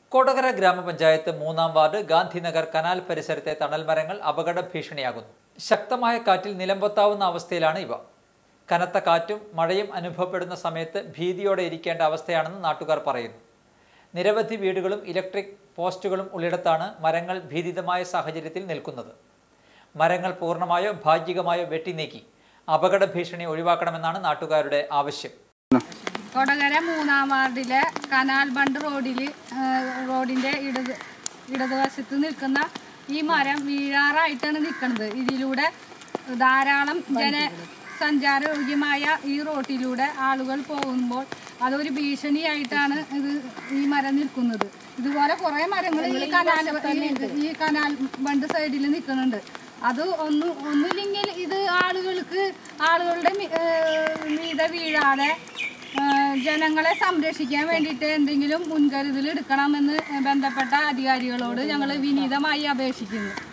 കൊടകര ഗ്രാമപഞ്ചായത്ത് മൂന്നാം ward Gandhinagar canal പരിസരത്തെ തണൽ മരങ്ങൾ അപകട ഭീഷണിയാകുന്നു ശക്തമായ കാറ്റിൽ നിലംപൊത്താവുന്ന അവസ്ഥയിലാണ് ഇവ കനത്ത കാറ്റും മഴയും അനുഭവപ്പെടുന്ന സമയത്ത് ഭീതിയോടെ ഇരിക്കേണ്ട അവസ്ഥയാണെന്ന് നാട്ടുകാർ പറയുന്നു നിരവധി വീടുകളും ഇലക്ട്രിക് പോസ്റ്റുകളും ഉള്ളിടത്താണ് മരങ്ങൾ ഭീതിതമായ സാഹചര്യത്തിൽ നിൽക്കുന്നത് മരങ്ങൾ പൂർണ്ണമായോ ഭാഗികമായോ വെട്ടിനീക്കി അപകട ഭീഷണി ഒഴിവാക്കണമെന്നാണ് നാട്ടുകാരുടെ ആവശ്യം കൊടകര മൂന്നാം വാർഡിലെ കനാൽ ബണ്ട് റോഡിൽ റോഡിൻ്റെ ഇടത് ഇടതുവശത്ത് നിൽക്കുന്ന ഈ മരം വീഴാറായിട്ടാണ് നിൽക്കുന്നത് ഇതിലൂടെ ധാരാളം ജന സഞ്ചാരയോഗ്യമായ ഈ റോട്ടിലൂടെ ആളുകൾ പോകുമ്പോൾ അതൊരു ഭീഷണിയായിട്ടാണ് ഇത് ഈ മരം നിൽക്കുന്നത് ഇതുപോലെ കുറേ മരങ്ങൾ ഈ കനാൽ ഈ- ഈ കനാൽ ബണ്ട് സൈഡിൽ നിൽക്കുന്നുണ്ട് അത് ഒന്ന് ഒന്നുമില്ലെങ്കിൽ ഇത് ആളുകൾക്ക് ആളുകളുടെ മി- ഏഹ് മീതെ വീഴാതെ ഏഹ് ജനങ്ങളെ സംരക്ഷിക്കാൻ വേണ്ടിയിട്ട് എന്തെങ്കിലും മുൻകരുതൽ എടുക്കണമെന്ന് ബന്ധപ്പെട്ട അധികാരികളോട് ഞങ്ങൾ വിനീതമായി അപേക്ഷിക്കുന്നു